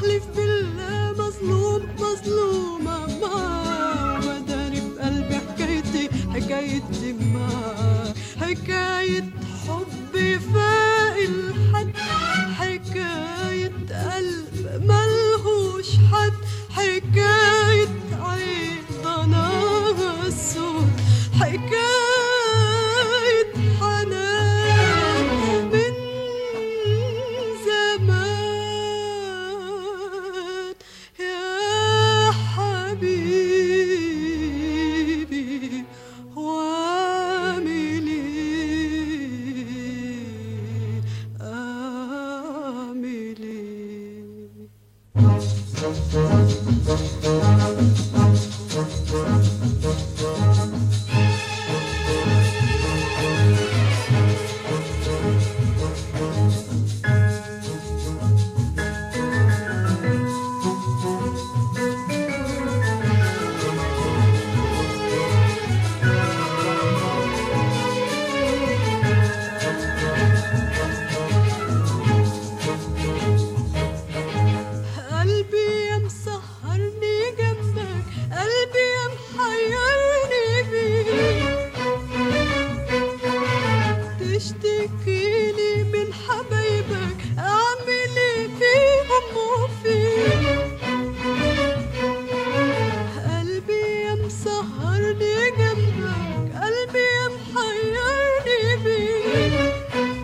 بحلف بالله مظلوم مظلومة معاه وداري في قلبي حكايتي حكايتي معاه حكاية حب فاق الحد حكاية قلب ملهوش حد حكاية عين ضناها السود حكاية حنان من زمان يا حبيبي وعامل ايه اعمل ايه قلبي يا مسهرني جنبك قلبي يا محيرني بيك تشتكيني من حبايبك اعمل ايه فيهم وفيك قلبي يا مسهرني جنبك قلبي يا محيرني بيك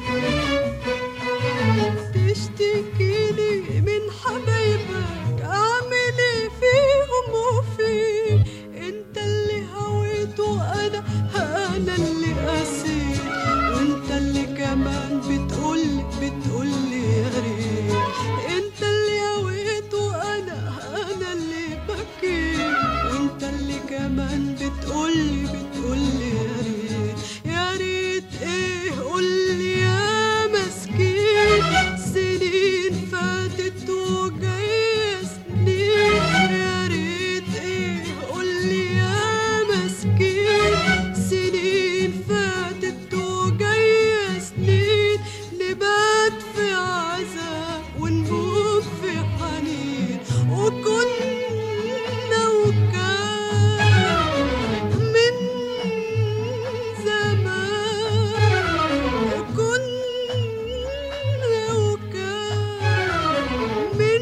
تشتكيلي من حبايبك اعمل ايه فيهم وفيك انت اللي هويت وانا انا اللي قسيت وانت اللي كمان بتقولي بتقولي يا ريت انت اللي هويت وانا انا اللي بكيت وانت اللي كمان بتقولي بتقولي يا ريت يا ريت ايه قولي يا مسكين سنين فاتت وجاية سنين يا ريت ايه قولي يا مسكين سنين فاتت وجاية سنين نبات في عذاب ونموت في حنين وكنا وكان من زمان كنا وكان من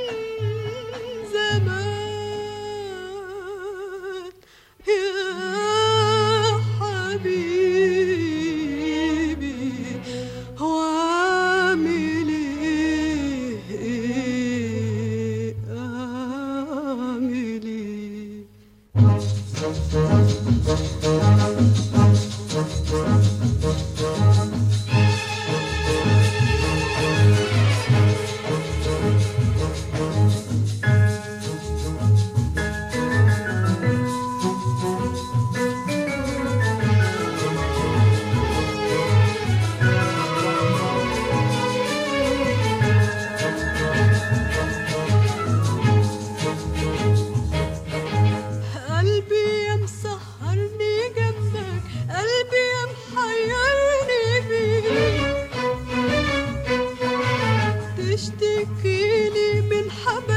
زمان يا حبيبي وعامل ايه اعمل ايه قلبي يا مسهرني جنبك قلبي يا محيرني بيك تشتكيلي من حبايبك